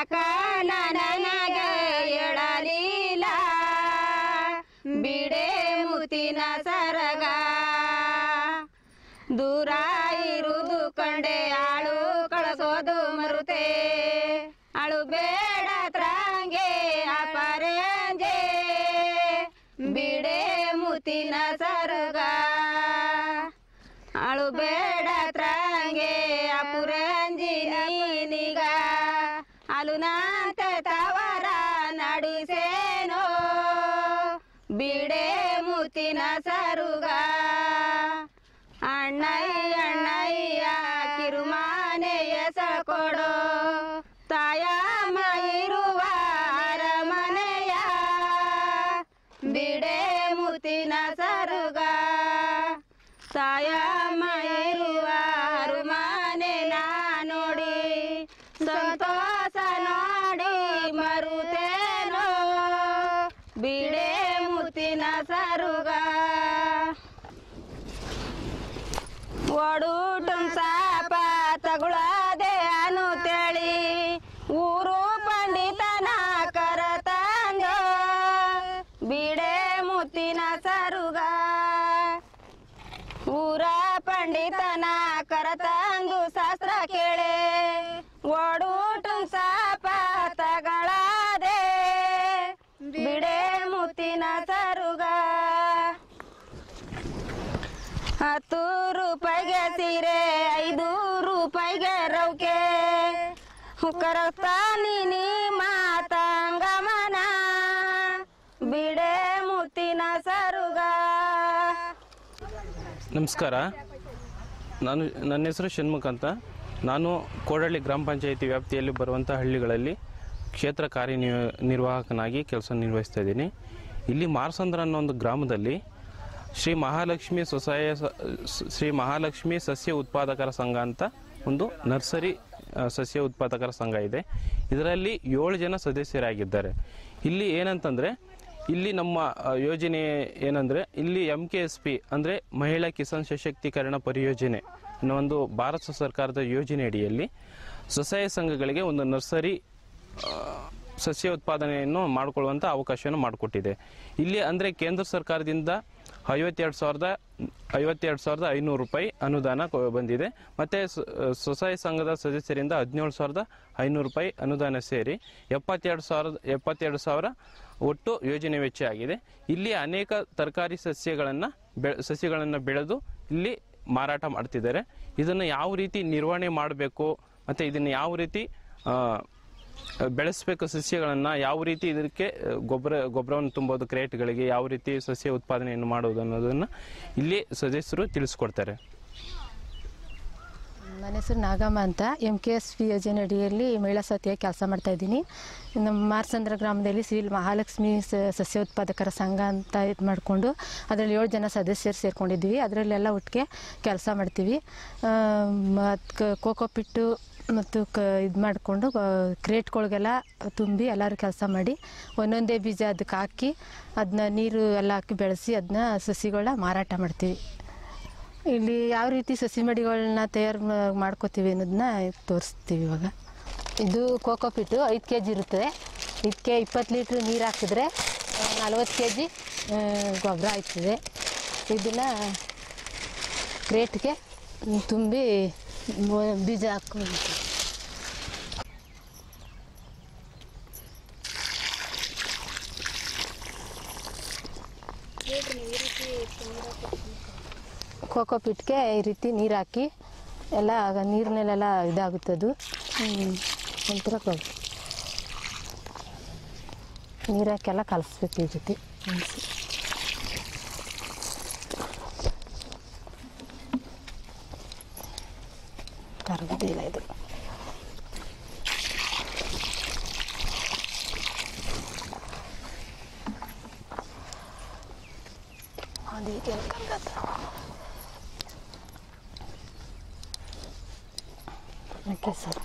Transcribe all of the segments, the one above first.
ಯಾಕ ನನಗ ಎಳಲಿಲ್ಲ ಬಿಡೆ ಮುತ್ತಿನ ಸರಗ ದೂರ ಇರುವುದು ಕಂಡೆ ಆಳು ಕಳಸೋದು ಮರುತೆ ಅಳು ಬೇಡ ತ್ರಾಂಗೆ ಅಪರಂಜೆ ಬಿಡೆ ಮುತ್ತಿನ ಸರಗ ಅಳು ಬೇಡ ತ್ರಾಂಗೆ ಅಪುರಂಜಿ ನೀನಿಗ ಅಲುನಾಂತ ತವರ ನಡಿಸೇನೋ ಬಿಡೆ ಮುತ್ತಿನ ಸರುಗ ಅಣ್ಣಯ್ಯ ಅಣ್ಣಯ್ಯ ಕಿರುಮಾನೆಯ ಸಳ್ಕೊಡೋ ತಾಯ ಇರುವ ಅರಮನೆಯ ಬಿಡೆ ಮುತ್ತಿನ ಸರುಗ ತಾಯ ಇರುವ ಅರಮನೆ ನಾ ನೋಡಿ ಸಂತೋಷ ನೋಡಿ ಮರುತೇನೋ ಬಿಡೆ ಮುತ್ತಿನ ಸರುಗ ಒಡುಟಂ ಸಾಪ ತಗುಳದೆ ಅನು ತೆಳಿ ಊರು ಪಂಡಿತನ ಕರತಂಗ ಬಿಡೆ ಮುತ್ತಿನ ಸರುಗ ಊರ ಪಂಡಿತನ ಕರತಂದು ಶಾಸ್ತ್ರ ಕೇಳೆ ಒಡುಟು ಸಾಪ ತಗಳದೆ ಬಿಡೆ ಮುತ್ತಿನ ಸರುಗ ಹತ್ತು ರೂಪಾಯಿಗೆ ಸೀರೆ ಐದು ರೂಪಾಯಿಗೆ ರೌಕೆ ಕರಸ್ತಾನಿ ನೀ ಮಾತಂಗಮನ ಬಿಡೆ ಮುತ್ತಿನ ಸರುಗ ನಮಸ್ಕಾರ ನಾನು ನನ್ನ ಹೆಸರು ಷಣ್ಮುಖ ಅಂತ ನಾನು ಕೋಡಳ್ಳಿ ಗ್ರಾಮ ಪಂಚಾಯಿತಿ ವ್ಯಾಪ್ತಿಯಲ್ಲಿ ಬರುವಂಥ ಹಳ್ಳಿಗಳಲ್ಲಿ ಕ್ಷೇತ್ರ ಕಾರ್ಯನಿರ್ ನಿರ್ವಾಹಕನಾಗಿ ಕೆಲಸ ನಿರ್ವಹಿಸ್ತಾ ಇದ್ದೀನಿ ಇಲ್ಲಿ ಮಾರ್ಸಂದ್ರ ಅನ್ನೋ ಒಂದು ಗ್ರಾಮದಲ್ಲಿ ಶ್ರೀ ಮಹಾಲಕ್ಷ್ಮಿ ಸ್ವಸಹಾಯ ಸ- ಸ- ಶ್ರೀ ಮಹಾಲಕ್ಷ್ಮಿ ಸಸ್ಯ ಉತ್ಪಾದಕರ ಸಂಘ ಅಂತ ಒಂದು ನರ್ಸರಿ ಆ, ಸಸ್ಯ ಉತ್ಪಾದಕರ ಸಂಘ ಇದೆ ಇದರಲ್ಲಿ ಏಳು ಜನ ಸದಸ್ಯರಾಗಿದ್ದಾರೆ ಇಲ್ಲಿ ಏನಂತಂದರೆ ಇಲ್ಲಿ ನಮ್ಮ ಆ, ಯೋಜನೆ ಏನಂದರೆ ಇಲ್ಲಿ ಎಮ್ ಕೆ ಎಸ್ ಪಿ ಅಂದರೆ ಮಹಿಳಾ ಕಿಸಾನ್ ಸಶಕ್ತೀಕರಣ ಪರಿಯೋಜನೆ ಅನ್ನೋ ಒಂದು ಭಾರತ ಸರ್ಕಾರದ ಯೋಜನೆ ಅಡಿಯಲ್ಲಿ ಸ್ವಸಹಾಯ ಸಂಘಗಳಿಗೆ ಒಂದು ನರ್ಸರಿ ಆ, ಸಸ್ಯ ಉತ್ಪಾದನೆಯನ್ನು ಮಾಡಿಕೊಳ್ಳುವಂಥ ಅವಕಾಶವನ್ನು ಮಾಡಿಕೊಟ್ಟಿದೆ ಇಲ್ಲಿ ಅಂದರೆ ಕೇಂದ್ರ ಸರ್ಕಾರದಿಂದ ಐವತ್ತೆರಡು ಸಾವಿರದ ಐವತ್ತೆರಡು ಸಾವಿರದ ಐನೂರು ರೂಪಾಯಿ ಅನುದಾನ ಕೊ- ಬಂದಿದೆ ಮತ್ತು ಸ- ಸ್ವಸಹಾಯ ಸಂಘದ ಸದಸ್ಯರಿಂದ ಹದಿನೇಳು ಸಾವಿರದ ಐನೂರು ರೂಪಾಯಿ ಅನುದಾನ ಸೇರಿ ಎಪ್ಪತ್ತೆರಡು ಸಾವಿರದ ಎಪ್ಪತ್ತೆರಡು ಸಾವಿರ ಒಟ್ಟು ಯೋಜನೆ ವೆಚ್ಚ ಆಗಿದೆ ಇಲ್ಲಿ ಅನೇಕ ತರಕಾರಿ ಸಸ್ಯಗಳನ್ನು ಬೆ ಸಸ್ಯಗಳನ್ನು ಬೆಳೆದು ಇಲ್ಲಿ ಮಾರಾಟ ಮಾಡ್ತಿದ್ದಾರೆ ಇದನ್ನು ಯಾವ ರೀತಿ ನಿರ್ವಹಣೆ ಮಾಡಬೇಕು ಮತ್ತು ಇದನ್ನು ಯಾವ ರೀತಿ ಆ, ಬೆಳೆಸಬೇಕು ಸಸ್ಯಗಳನ್ನು ಯಾವ ರೀತಿ ಇದಕ್ಕೆ ಗೊಬ್ಬರ ಗೊಬ್ಬರವನ್ನು ತುಂಬೋದು ಕ್ರೇಟ್ಗಳಿಗೆ ಯಾವ ರೀತಿ ಸಸ್ಯ ಉತ್ಪಾದನೆಯನ್ನು ಮಾಡುವುದು ಅನ್ನೋದನ್ನು ಇಲ್ಲಿ ಸದಸ್ಯರು ತಿಳಿಸ್ಕೊಡ್ತಾರೆ ನನ್ನ ಹೆಸರು ನಾಗಮ್ಮ ಅಂತ ಎಮ್ ಕೆ ಎಸ್ ಪಿ ಯೋಜನೆ ಅಡಿಯಲ್ಲಿ ಮಹಿಳಾ ಸತಿಯಾಗಿ ಕೆಲಸ ಮಾಡ್ತಾ ಇದ್ದೀನಿ ನಮ್ಮ ಮಾರ್ಸಂದ್ರ ಗ್ರಾಮದಲ್ಲಿ ಶ್ರೀ ಮಹಾಲಕ್ಷ್ಮಿ ಸ- ಸಸ್ಯ ಉತ್ಪಾದಕರ ಸಂಘ ಅಂತ ಇದು ಮಾಡಿಕೊಂಡು ಅದರಲ್ಲಿ ಏಳು ಜನ ಸದಸ್ಯರು ಸೇರ್ಕೊಂಡಿದ್ವಿ ಅದರಲ್ಲೆಲ್ಲ ಒಟ್ಟಿಗೆ ಕೆಲಸ ಮಾಡ್ತೀವಿ ಮತ್ತು ಕೋಕೋ ಪಿಟ್ಟು ಮತ್ತು ಕ ಇದು ಮಾಡಿಕೊಂಡು ಕ್ರೇಟ್ಗಳಿಗೆಲ್ಲ ತುಂಬಿ ಎಲ್ಲರೂ ಕೆಲಸ ಮಾಡಿ ಒಂದೊಂದೇ ಬೀಜ ಅದಕ್ಕೆ ಹಾಕಿ ಅದನ್ನ ನೀರು ಎಲ್ಲ ಹಾಕಿ ಬೆಳೆಸಿ ಅದನ್ನ ಸಸಿಗಳನ್ನ ಮಾರಾಟ ಮಾಡ್ತೀವಿ ಇಲ್ಲಿ ಯಾವ ರೀತಿ ಸಸಿ ಮಡಿಗಳನ್ನ ತಯಾರು ಮಾ- ಮಾಡ್ಕೋತೀವಿ ಅನ್ನೋದನ್ನ ತೋರಿಸ್ತೀವಿ ಇವಾಗ ಇದು ಕೋಕೋ ಪಿಟ್ಟು ಐದು ಕೆ ಜಿ ಇರುತ್ತೆ ಇದಕ್ಕೆ ಇಪ್ಪತ್ತು ಲೀಟ್ರ್ ನೀರು ಹಾಕಿದ್ರೆ ನಲ್ವತ್ತು ಕೆ ಜಿ ಗೊಬ್ಬರ ಆಯ್ತದೆ ಇದನ್ನು ಕ್ರೇಟ್ಗೆ ತುಂಬಿ ಮ- ಬೀಜ ಹಾಕೊಂಡು ಕೋಕೋ ಪಿಟ್ಗೆ ಈ ರೀತಿ ನೀರು ಹಾಕಿ ಎಲ್ಲ ಆಗ ನೀರಿನಲ್ಲೆಲ್ಲ ಇದಾಗುತ್ತದು ಹ್ಮ್. ಒಂಥರ ಕಲ್ ನೀರು ಹಾಕೆಲ್ಲ ಕಲಿಸ್ಬೇಕು ಈ ರೀತಿ ಕಲ್ಸಿ. ಕರಗುದಿಲ್ಲ ಇದು ಅದಕ್ಕೆ ಕರಗತ್ತ ಓಕೆ ಸ್ವಲ್ಪ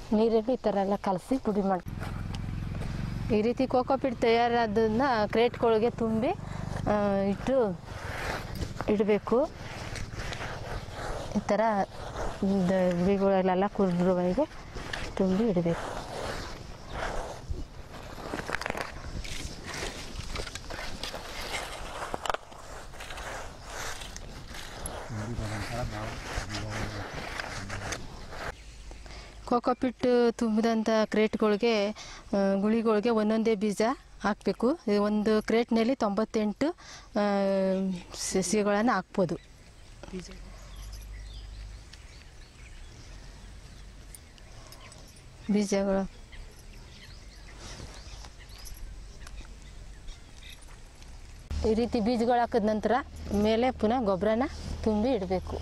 ನೀರಲ್ಲಿ ಈ ಥರ ಎಲ್ಲ ಕಲಸಿ ಪುಡಿ ಮಾಡಿ ಈ ರೀತಿ ಕೋಕೋಪಿಟ್ ತಯಾರಾದನ್ನ ಕ್ರೇಟ್ಗಳಿಗೆ ತುಂಬಿ ಆ, ಇಟ್ಟು ಇಡಬೇಕು ಈ ಥರ ಬಿಳಿಗಳೆಲ್ಲ ಕುರುವರೆಗೆ ತುಂಬಿ ಇಡಬೇಕು ಕೋಕೋಪಿಟ್ ತುಂಬಿದಂಥ ಕ್ರೇಟ್ಗಳಿಗೆ ಆ, ಗುಳಿಗಳಿಗೆ ಒಂದೊಂದೇ ಬೀಜ ಹಾಕಬೇಕು ಒಂದು ಕ್ರೇಟ್ನಲ್ಲಿ ತೊಂಬತ್ತೆಂಟು ಆ, ಸಸಿಗಳನ್ನು ಹಾಕ್ಬೋದು ಬೀಜಗಳು ಈ ರೀತಿ ಬೀಜಗಳು ಹಾಕಿದ ನಂತರ ಮೇಲೆ ಪುನಃ ಗೊಬ್ಬರನ ತುಂಬಿ ಇಡಬೇಕು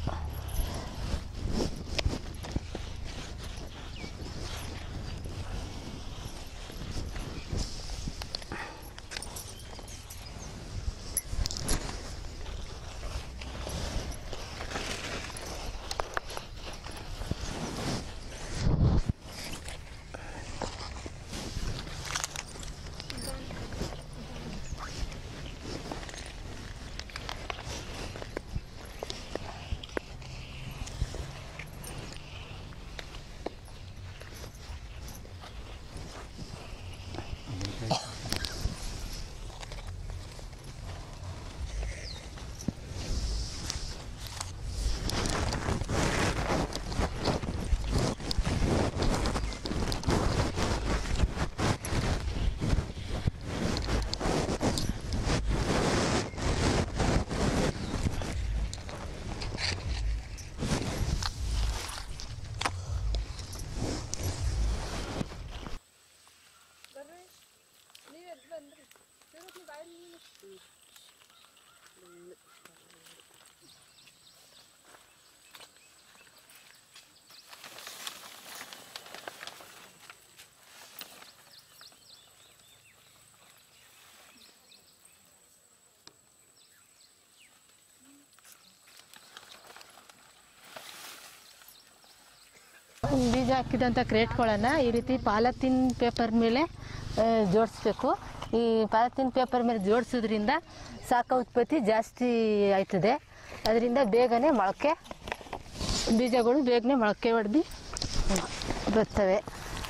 ಬೀಜ ಹಾಕಿದಂಥ ಕ್ರೇಟ್ಗಳನ್ನು ಈ ರೀತಿ ಪಾಲತಿನ್ ಪೇಪರ್ ಮೇಲೆ ಜೋಡಿಸ್ಬೇಕು ಈ ಪಾಲತಿನ್ ಪೇಪರ್ ಮೇಲೆ ಜೋಡಿಸೋದ್ರಿಂದ ಶಾಖ ಉತ್ಪತ್ತಿ ಜಾಸ್ತಿ ಆಯ್ತದೆ ಅದರಿಂದ ಬೇಗನೆ ಮೊಳಕೆ ಬೀಜಗಳು ಬೇಗನೆ ಮೊಳಕೆ ಹೊಡೆದು ಬರ್ತವೆ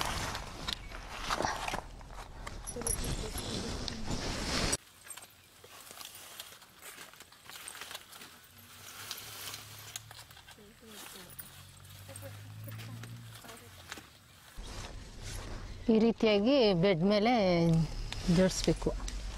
ಈ ರೀತಿಯಾಗಿ ಬೆಡ್ ಮೇಲೆ ಜೋಡಿಸ್ಬೇಕು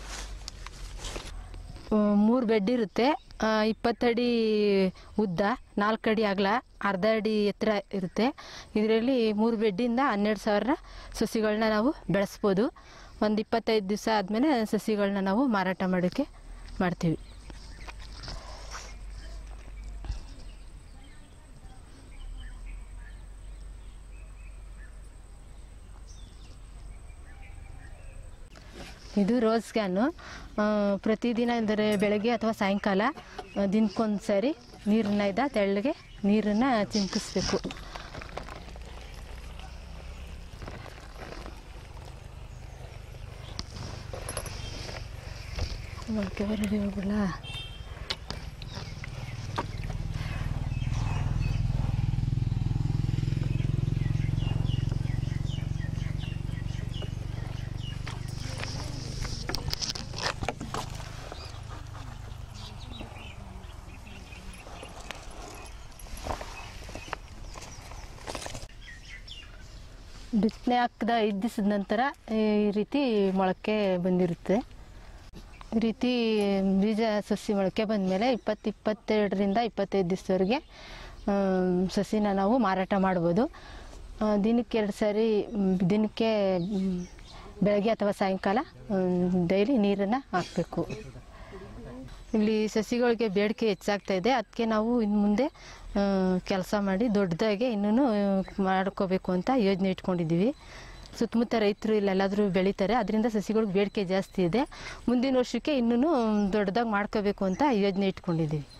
ಮೂರು ಬೆಡ್ ಇರುತ್ತೆ ಆ, ಇಪ್ಪತ್ತಡಿ ಉದ್ದ ನಾಲ್ಕು ಅಡಿ ಅಗಲ ಅರ್ಧ ಅಡಿ ಎತ್ತರ ಇರುತ್ತೆ ಇದರಲ್ಲಿ ಮೂರು ಬೆಡ್ಡಿಂದ ಹನ್ನೆರಡು ಸಾವಿರ ಸಸಿಗಳನ್ನ ನಾವು ಬೆಳೆಸ್ಬೋದು ಒಂದು ಇಪ್ಪತ್ತೈದು ದಿವಸ ಆದಮೇಲೆ ಸಸಿಗಳನ್ನ ನಾವು ಮಾರಾಟ ಮಾಡೋಕ್ಕೆ ಮಾಡ್ತೀವಿ ಇದು ರೋಸ್ ಕ್ಯಾನು ಆ, ಪ್ರತಿದಿನ ಅಂದರೆ ಬೆಳಗ್ಗೆ ಅಥವಾ ಸಾಯಂಕಾಲ ಆ, ದಿನಕ್ಕೊಂದು ಸಾರಿ ನೀರನ್ನ ಇದ್ದ ತೆಳ್ಳಗೆ ನೀರನ್ನು ಚಿಮ್ಕಿಸ್ಬೇಕು ಮೊಳಕೆ ಬರಲಿ ಹೋಗಲ್ಲ ಬಿತ್ತನೆ ಹಾಕಿದ ಐದು ದಿವಸದ ನಂತರ ಈ ರೀತಿ ಮೊಳಕೆ ಬಂದಿರುತ್ತೆ ಈ ರೀತಿ ಬೀಜ ಸಸಿ ಮೊಳಕೆ ಬಂದಮೇಲೆ ಇಪ್ಪತ್ತು ಇಪ್ಪತ್ತೆರಡರಿಂದ ಇಪ್ಪತ್ತೈದು ದಿವಸದವರೆಗೆ ಸಸಿನ ನಾವು ಮಾರಾಟ ಮಾಡ್ಬೋದು ಆ, ದಿನಕ್ಕೆ ಎರಡು ಸಾರಿ ಮ್, ದಿನಕ್ಕೆ ಮ್, ಬೆಳಗ್ಗೆ ಅಥವಾ ಸಾಯಂಕಾಲ ಡೈಲಿ ನೀರನ್ನು ಹಾಕಬೇಕು ಇಲ್ಲಿ ಸಸಿಗಳಿಗೆ ಬೇಡಿಕೆ ಹೆಚ್ಚಾಗ್ತಾ ಇದೆ ಅದಕ್ಕೆ ನಾವು ಇನ್ನು ಮುಂದೆ ಕೆಲಸ ಮಾಡಿ ದೊಡ್ಡದಾಗಿ ಇನ್ನೂ ಮಾಡ್ಕೋಬೇಕು ಅಂತ ಯೋಜನೆ ಇಟ್ಕೊಂಡಿದ್ದೀವಿ ಸುತ್ತಮುತ್ತ ರೈತರು ಇಲ್ಲೆಲ್ಲಾದರೂ ಬೆಳೀತಾರೆ ಅದರಿಂದ ಸಸಿಗಳಿಗೆ ಬೇಡಿಕೆ ಜಾಸ್ತಿ ಇದೆ ಮುಂದಿನ ವರ್ಷಕ್ಕೆ ಇನ್ನೂ ದೊಡ್ಡದಾಗಿ ಮಾಡ್ಕೋಬೇಕು ಅಂತ ಯೋಜನೆ ಇಟ್ಕೊಂಡಿದ್ದೀವಿ